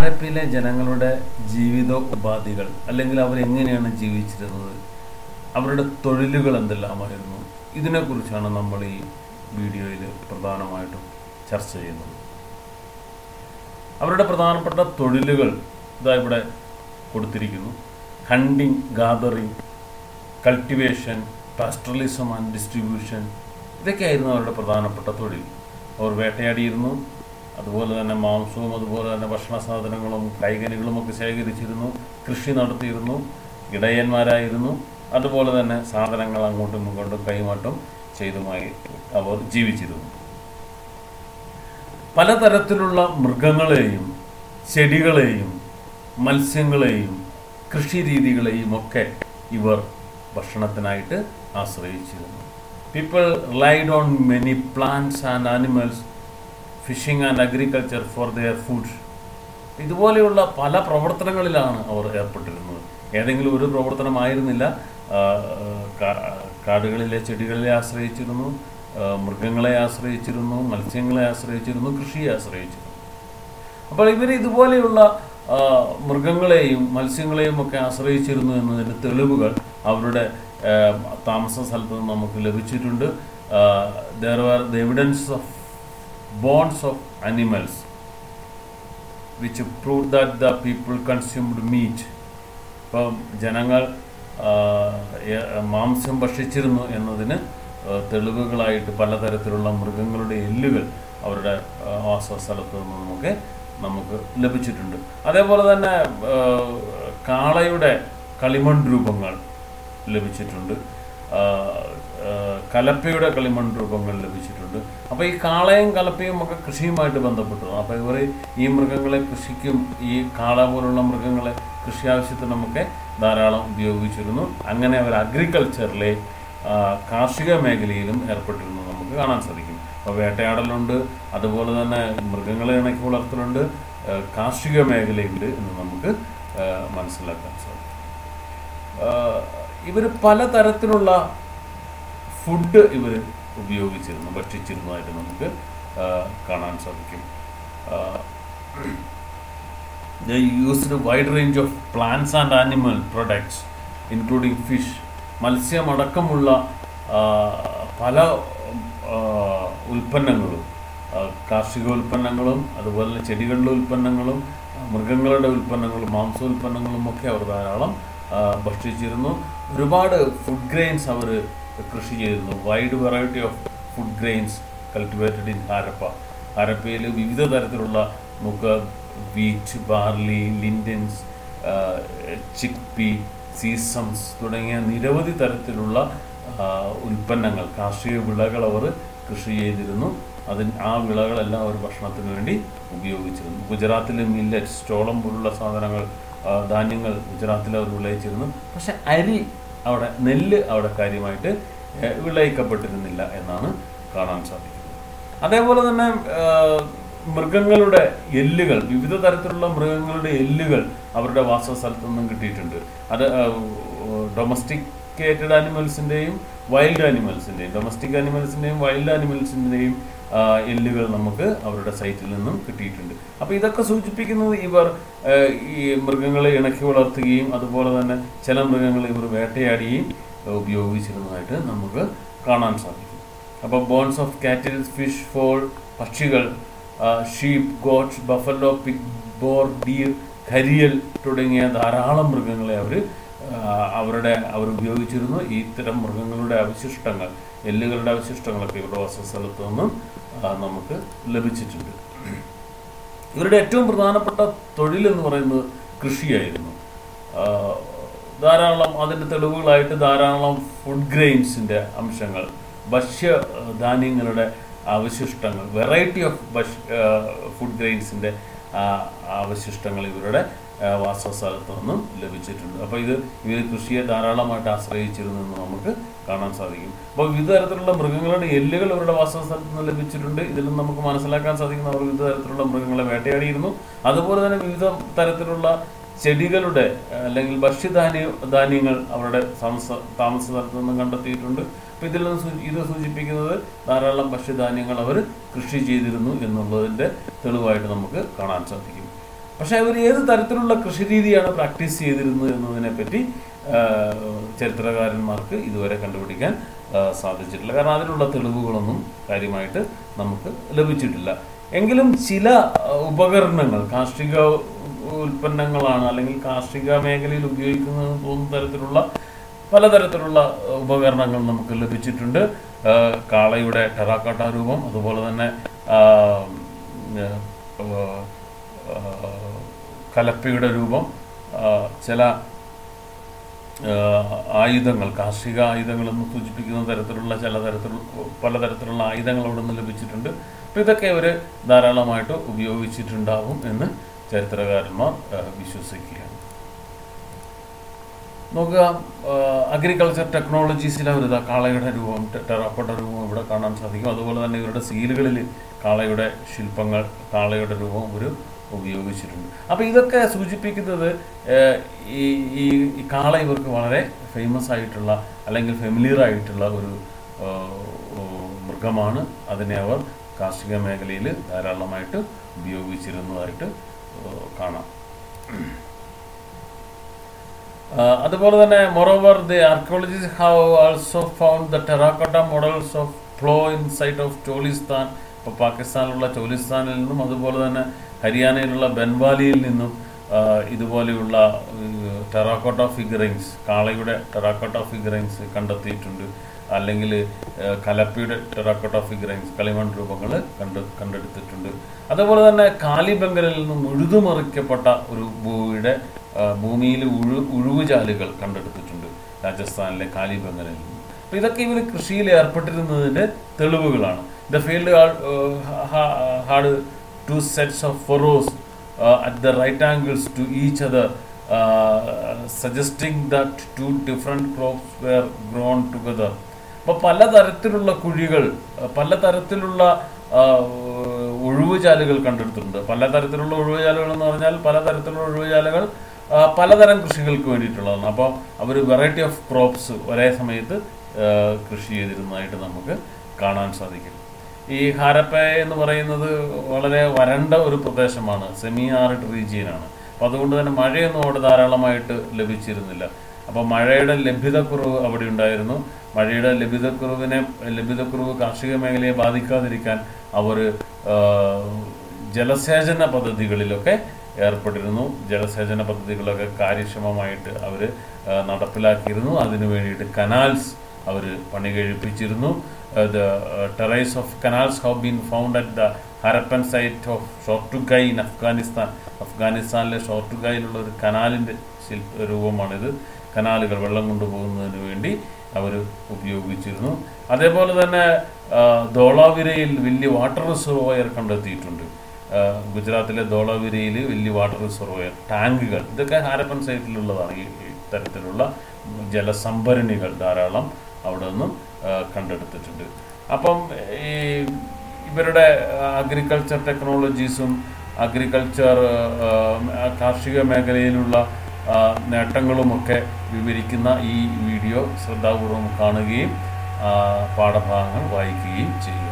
ഹാരപ്പിയിലെ ജനങ്ങളുടെ ജീവിത ഉപാധികൾ അല്ലെങ്കിൽ അവരെങ്ങനെയാണ് ജീവിച്ചിരുന്നത് അവരുടെ തൊഴിലുകൾ എന്തെല്ലാമായിരുന്നു ഇതിനെക്കുറിച്ചാണ് നമ്മൾ ഈ വീഡിയോയിൽ പ്രധാനമായിട്ടും ചർച്ച ചെയ്യുന്നത് അവരുടെ പ്രധാനപ്പെട്ട തൊഴിലുകൾ ഇതാ ഇവിടെ കൊടുത്തിരിക്കുന്നു hunting gathering cultivation pastoralism and distribution ഇതൊക്കെയായിരുന്നു അവരുടെ പ്രധാനപ്പെട്ട തൊഴിൽ അവർ വേട്ടയാടിയിരുന്നു അതുപോലെ തന്നെ മാംസവും അതുപോലെ തന്നെ ഭക്ഷണ സാധനങ്ങളും കൈകനികളും ഒക്കെ ശേഖരിച്ചിരുന്നു കൃഷി നടത്തിയിരുന്നു ഇടയന്മാരായിരുന്നു അതുപോലെ തന്നെ സാധനങ്ങൾ അങ്ങോട്ടും ഇങ്ങോട്ടും കൈമാറ്റം ചെയ്തുമായി അവർ ജീവിച്ചിരുന്നു പലതരത്തിലുള്ള മൃഗങ്ങളെയും ചെടികളെയും മത്സ്യങ്ങളെയും കൃഷി രീതികളെയും ഒക്കെ ഇവർ ഭക്ഷണത്തിനായിട്ട് ആശ്രയിച്ചിരുന്നു people relied on many plants and animals fishing and agriculture for their food ഇതുപോലെയുള്ള പല പ്രവർത്തനങ്ങളിലാണ് അവർ ഏർപ്പെട്ടിരുന്നത് ഏതെങ്കിലും ഒരു പ്രവർത്തനമായിരുന്നില്ല ആ, കാ- കാടുകളിലെ ചെടികളെ ആശ്രയിച്ചിരുന്നു ആ, മൃഗങ്ങളെ ആശ്രയിച്ചിരുന്നു മത്സ്യങ്ങളെ ആശ്രയിച്ചിരുന്നു കൃഷിയെ ആശ്രയിച്ചിരുന്നു അപ്പോൾ ഇവർ ഇതുപോലെയുള്ള ആ, മൃഗങ്ങളെയും മത്സ്യങ്ങളെയും ഒക്കെ ആശ്രയിച്ചിരുന്നു എന്നതിൻ്റെ തെളിവുകൾ അവരുടെ ആ, താമസ സ്ഥലത്ത് നിന്ന് നമുക്ക് ലഭിച്ചിട്ടുണ്ട് there are the evidence of bones of animals which prove that the people consumed meat ഇപ്പം ജനങ്ങൾ ആ, എ- മാംസം ഭക്ഷിച്ചിരുന്നു എന്നതിന് ആ, തെളിവുകളായിട്ട് പലതരത്തിലുള്ള മൃഗങ്ങളുടെ എല്ലുകൾ അവരുടെ ആ, വാസസ്ഥലത്ത് നിന്ന് നമുക്ക് നമുക്ക് ലഭിച്ചിട്ടുണ്ട് അതേപോലെ തന്നെ ആ, കാളയുടെ കളിമൺ രൂപങ്ങൾ ലഭിച്ചിട്ടുണ്ട് ആ, ആ, കലപ്പയുടെ കളിമൺ രൂപങ്ങൾ ലഭിച്ചിട്ടുണ്ട് അപ്പോൾ ഈ കാളയും കലപ്പയും ഒക്കെ കൃഷിയുമായിട്ട് ബന്ധപ്പെട്ടതാണ് അപ്പോൾ ഇവർ ഈ മൃഗങ്ങളെ കൃഷിക്കും ഈ കാള പോലുള്ള മൃഗങ്ങളെ കൃഷി ആവശ്യത്തിനുമൊക്കെ ധാരാളം ഉപയോഗിച്ചിരുന്നു അങ്ങനെ അവർ അഗ്രികൾച്ചറിലെ ആ, കാർഷിക മേഖലയിലും ഏർപ്പെട്ടിരുന്നു നമുക്ക് കാണാൻ സാധിക്കും അപ്പോൾ വേട്ടയാടലുണ്ട് അതുപോലെ തന്നെ മൃഗങ്ങളെ ഇണക്കി വളർത്തലുണ്ട് ആ, കാർഷിക മേഖലയുണ്ട് എന്ന് നമുക്ക് ആ, മനസ്സിലാക്കാൻ സാധിക്കും ഇവർ പലതരത്തിലുള്ള ഫുഡ് ഇവർ ഉപയോഗിച്ചിരുന്നു ഭക്ഷിച്ചിരുന്നതായിട്ട് നമുക്ക് ആ, കാണാൻ സാധിക്കും They used a wide range of plants and animal products, including fish. മത്സ്യമടക്കമുള്ള ആ, പല ആ, ഉൽപ്പന്നങ്ങളും ആ, കാർഷിക ഉൽപ്പന്നങ്ങളും അതുപോലെ തന്നെ ചെടികളുടെ ഉൽപ്പന്നങ്ങളും ആ, മൃഗങ്ങളുടെ ഉൽപ്പന്നങ്ങളും മാംസ ഉൽപ്പന്നങ്ങളും ഒക്കെ അവർ ധാരാളം ആ, ഭക്ഷിച്ചിരുന്നു ഒരുപാട് ഫുഡ് ഗ്രെയിൻസ് അവർ കൃഷി ചെയ്തിരുന്നു wide variety of food grains cultivated in Harappa ഹാരപ്പയിൽ വിവിധ തരത്തിലുള്ള നമുക്ക് wheat barley lentils chickpea sesames തുടങ്ങിയ നിരവധി തരത്തിലുള്ള ആ, ഉൽപ്പന്നങ്ങൾ കാർഷിക വിളകൾ അവർ കൃഷി ചെയ്തിരുന്നു അതിന് ആ വിളകളെല്ലാം അവർ ഭക്ഷണത്തിന് വേണ്ടി ഉപയോഗിച്ചിരുന്നു ഗുജറാത്തിൽ മില്ലറ്റ്സ് ചോളം പോലുള്ള സാധനങ്ങൾ ആ, ധാന്യങ്ങൾ ഗുജറാത്തിൽ അവർ വിളയിച്ചിരുന്നു പക്ഷെ അരി അവിടെ നെല്ല് അവിടെ കാര്യമായിട്ട് ഏ, വിളയിക്കപ്പെട്ടിരുന്നില്ല എന്നാണ് കാണാൻ സാധിക്കുന്നത് അതേപോലെ തന്നെ ആ, മൃഗങ്ങളുടെ എല്ലുകൾ വിവിധ തരത്തിലുള്ള മൃഗങ്ങളുടെ എല്ലുകൾ അവരുടെ വാസസ്ഥലത്തു നിന്നും കിട്ടിയിട്ടുണ്ട് അത് ഡൊമസ്റ്റിക്കേറ്റഡ് ആനിമൽസിൻ്റെയും വൈൽഡ് ആനിമൽസിൻ്റെയും ഡൊമസ്റ്റിക് ആനിമൽസിൻ്റെയും വൈൽഡ് ആനിമൽസിൻ്റെയും എല്ലുകൾ നമുക്ക് അവരുടെ സൈറ്റിൽ നിന്നും കിട്ടിയിട്ടുണ്ട് അപ്പോൾ ഇതൊക്കെ സൂചിപ്പിക്കുന്നത് ഇവർ ആ, ഈ മൃഗങ്ങളെ ഇണക്കി വളർത്തുകയും അതുപോലെ തന്നെ ചില മൃഗങ്ങളെ ഇവർ വേട്ടയാടുകയും ആ, ഉപയോഗിച്ചിരുന്നതായിട്ട് നമുക്ക് കാണാൻ സാധിക്കും അപ്പോൾ bones of cattle fish fowl പക്ഷികൾ sheep goats buffalo pig boar deer gharial തുടങ്ങിയ ധാരാളം മൃഗങ്ങളെ അവർ അവരുടെ അവർ ഉപയോഗിച്ചിരുന്നു ഈ ഇത്തരം മൃഗങ്ങളുടെ അവശിഷ്ടങ്ങൾ എല്ലുകളുടെ അവശിഷ്ടങ്ങളൊക്കെ ഇവരുടെ വാസസ്ഥലത്ത് നിന്നും ആ, നമുക്ക് ലഭിച്ചിട്ടുണ്ട് ഇവരുടെ ഏറ്റവും പ്രധാനപ്പെട്ട തൊഴിൽ എന്ന് പറയുന്നത് കൃഷിയായിരുന്നു ആ, ധാരാളം അതിൻ്റെ തെളിവുകളായിട്ട് ധാരാളം ഫുഡ് ഗ്രെയിൻസിൻ്റെ അംശങ്ങൾ ഭക്ഷ്യ ആ, ധാന്യങ്ങളുടെ അവശിഷ്ടങ്ങൾ വെറൈറ്റി ഓഫ് ഭക്ഷ്യ ഫുഡ് ഗ്രെയിൻസിൻ്റെ അവശിഷ്ടങ്ങൾ ഇവരുടെ ആ, വാസസ്ഥലത്ത് നിന്നും ലഭിച്ചിട്ടുണ്ട് അപ്പോൾ ഇത് ഇവർ കൃഷിയെ ധാരാളമായിട്ട് ആശ്രയിച്ചിരുന്നു എന്ന് നമുക്ക് കാണാൻ സാധിക്കും അപ്പോൾ വിവിധ തരത്തിലുള്ള മൃഗങ്ങളുടെ എല്ലുകൾ ഇവരുടെ വാസസ്ഥലത്ത് നിന്ന് ലഭിച്ചിട്ടുണ്ട് ഇതിൽ നിന്ന് നമുക്ക് മനസ്സിലാക്കാൻ സാധിക്കുന്ന അവർ വിവിധ തരത്തിലുള്ള മൃഗങ്ങളെ വേട്ടയാടിയിരുന്നു അതുപോലെ തന്നെ വിവിധ തരത്തിലുള്ള ചെടികളുടെ അല്ലെങ്കിൽ ഭക്ഷ്യധാന്യ ധാന്യങ്ങൾ അവരുടെ താമസ താമസ സ്ഥലത്ത് നിന്നും കണ്ടെത്തിയിട്ടുണ്ട് അപ്പോൾ ഇതിൽ നിന്ന് സൂചി- ഇത് സൂചിപ്പിക്കുന്നത് ധാരാളം ഭക്ഷ്യധാന്യങ്ങൾ അവർ കൃഷി ചെയ്തിരുന്നു എന്നുള്ളതിൻ്റെ തെളിവായിട്ട് നമുക്ക് കാണാൻ സാധിക്കും പക്ഷെ അവർ ഏത് തരത്തിലുള്ള കൃഷി രീതിയാണ് പ്രാക്ടീസ് ചെയ്തിരുന്നത് എന്നതിനെ പറ്റി ആ, ചരിത്രകാരന്മാർക്ക് ഇതുവരെ കണ്ടുപിടിക്കാൻ ആ, സാധിച്ചിട്ടില്ല കാരണം അതിനുള്ള തെളിവുകളൊന്നും കാര്യമായിട്ട് നമുക്ക് ലഭിച്ചിട്ടില്ല എങ്കിലും ചില ആ, ഉപകരണങ്ങൾ കാർഷിക ഉൽപ്പന്നങ്ങളാണ് അല്ലെങ്കിൽ കാർഷിക മേഖലയിൽ ഉപയോഗിക്കുന്നത് തോന്നുന്ന തരത്തിലുള്ള പലതരത്തിലുള്ള ആ, ഉപകരണങ്ങൾ നമുക്ക് ലഭിച്ചിട്ടുണ്ട് ആ, കാളയുടെ ടെറാക്കോട്ട രൂപം അതുപോലെ തന്നെ ആ, ആ, ആ, കലപ്പയുടെ രൂപം ആ, ചില ആ, ആയുധങ്ങൾ കാർഷിക ആയുധങ്ങളെന്ന് സൂചിപ്പിക്കുന്ന തരത്തിലുള്ള ചില തരത്തിലുള്ള പലതരത്തിലുള്ള ആയുധങ്ങൾ അവിടെ നിന്ന് ലഭിച്ചിട്ടുണ്ട് അപ്പോൾ ഇതൊക്കെ അവർ ധാരാളമായിട്ട് ഉപയോഗിച്ചിട്ടുണ്ടാവും എന്ന് ചരിത്രകാരന്മാർ ആ, വിശ്വസിക്കുകയാണ് നോക്കുക അഗ്രികൾച്ചർ ടെക്നോളജീസിലെ ഒരു ഇതാ കാളയുടെ രൂപം ടെ- ടെറാക്കോട്ട രൂപം ഇവിടെ കാണാൻ സാധിക്കും അതുപോലെ തന്നെ ഇവരുടെ സീലുകളിൽ കാളയുടെ ശില്പങ്ങൾ കാളയുടെ രൂപം ഒരു ഉപയോഗിച്ചിട്ടുണ്ട് അപ്പോൾ ഇതൊക്കെ സൂചിപ്പിക്കുന്നത് ഏഹ്, ഈ ഈ ഈ കാള ഇവർക്ക് വളരെ ഫേമസ് ആയിട്ടുള്ള അല്ലെങ്കിൽ ഫെമിലിയർ ആയിട്ടുള്ള ഒരു ഏഹ്, ഏഹ്, മൃഗമാണ് അതിനെ അവർ കാർഷിക മേഖലയിൽ ധാരാളമായിട്ട് ഉപയോഗിച്ചിരുന്നതായിട്ട് ഏഹ്, കാണാം Uh, അതുപോലെ തന്നെ moreover the archaeologist have also found the terracotta models of plough in site of Cholistan ഇപ്പോൾ പാകിസ്ഥാനിലുള്ള ചോലിസ്ഥാനിൽ നിന്നും അതുപോലെ തന്നെ ഹരിയാനയിലുള്ള ബൻവാലിയിൽ നിന്നും ആ, ഇതുപോലെയുള്ള ടെറാക്കോട്ട ഫിഗറിങ്സ് കാളയുടെ ടെറാക്കോട്ട ഫിഗറിങ്സ് കണ്ടെത്തിയിട്ടുണ്ട് അല്ലെങ്കിൽ ആ, കലപ്പയുടെ ടെറാക്കോട്ട ഫിഗറിങ്സ് കളിമൺ രൂപങ്ങൾ കണ്ട് കണ്ടെടുത്തിട്ടുണ്ട് അതുപോലെ തന്നെ കാലിബംഗലിൽ നിന്നും ഉഴുതുമറിക്കപ്പെട്ട ഒരു ഭൂമിയുടെ ആ, ഭൂമിയിൽ ഉഴു ഉഴുവുചാലുകൾ കണ്ടെടുത്തിട്ടുണ്ട് രാജസ്ഥാനിലെ കാലിബംഗലിൽ നിന്ന് അപ്പോൾ ഇതൊക്കെ ഇവർ കൃഷിയിൽ ഏർപ്പെട്ടിരുന്നതിൻ്റെ തെളിവുകളാണ് the field had two sets of furrows at the right angles to each other suggesting that two different crops were grown together അപ്പോൾ പലതരത്തിലുള്ള കുഴികൾ അഹ് പലതരത്തിലുള്ള ആഹ്, ഒഴിവുചാലുകൾ കണ്ടെടുത്തിട്ടുണ്ട് പലതരത്തിലുള്ള ഒഴിവുചാലുകൾ എന്ന് പറഞ്ഞാൽ പലതരത്തിലുള്ള ഒഴിവുചാലുകൾ ആഹ്, പലതരം കൃഷികൾക്ക് വേണ്ടിയിട്ടുള്ളതാണ് അപ്പോൾ അവർ വെറൈറ്റി ഓഫ് ക്രോപ്സ് ഒരേ സമയത്ത് ആഹ്, കൃഷി ചെയ്തിരുന്നതായിട്ട് നമുക്ക് കാണാൻ സാധിക്കും ഈ ഹാരപ്പ എന്ന് പറയുന്നത് വളരെ വരണ്ട ഒരു പ്രദേശമാണ് സെമി ആറിഡ് റീജിയനാണ് അപ്പോൾ അതുകൊണ്ട് തന്നെ മഴയൊന്നും അവിടെ ധാരാളമായിട്ട് ലഭിച്ചിരുന്നില്ല അപ്പോൾ മഴയുടെ ലഭ്യതക്കുറവ് അവിടെ ഉണ്ടായിരുന്നു മഴയുടെ ലഭ്യതക്കുറവിനെ ലഭ്യതക്കുറവ് കാർഷിക മേഖലയെ ബാധിക്കാതിരിക്കാൻ അവർ ജലസേചന പദ്ധതികളിലൊക്കെ ഏർപ്പെട്ടിരുന്നു ജലസേചന പദ്ധതികളൊക്കെ കാര്യക്ഷമമായിട്ട് അവർ നടപ്പിലാക്കിയിരുന്നു അതിനു വേണ്ടിയിട്ട് കനാൽസ് അവർ പണി കഴിപ്പിച്ചിരുന്നു the traces of canals have been found at the Harappan site of Shortughai in Afghanistan അഫ്ഗാനിസ്ഥാനിലെ ഷോർട്ടുഗൈയിലുള്ള ഒരു കനാലിൻ്റെ ശില്പ രൂപമാണിത് കനാലുകൾ വെള്ളം കൊണ്ടുപോകുന്നതിന് വേണ്ടി അവർ ഉപയോഗിച്ചിരുന്നു അതേപോലെ തന്നെ ആ, ധോളാവിരയിൽ വലിയ വാട്ടർ റിസർവോയർ കണ്ടെത്തിയിട്ടുണ്ട് ആ, ഗുജറാത്തിലെ ധോളാവിരയിൽ വലിയ വാട്ടർ റിസർവോയർ ടാങ്കുകൾ ഇതൊക്കെ ഹാരപ്പൻ സൈറ്റിലുള്ളതാണ് ഈ ഈ തരത്തിലുള്ള ജലസംഭരണികൾ ധാരാളം അവിടെ നിന്നും ആ, കണ്ടെടുത്തിട്ടുണ്ട് അപ്പം ഈ ഇവരുടെ അഗ്രികൾച്ചർ ടെക്നോളജീസും അഗ്രികൾച്ചർ കാർഷിക മേഖലയിലുള്ള ആ, നേട്ടങ്ങളുമൊക്കെ വിവരിക്കുന്ന ഈ വീഡിയോ ശ്രദ്ധാപൂർവം കാണുകയും ആ, പാഠഭാഗങ്ങൾ വായിക്കുകയും ചെയ്യുക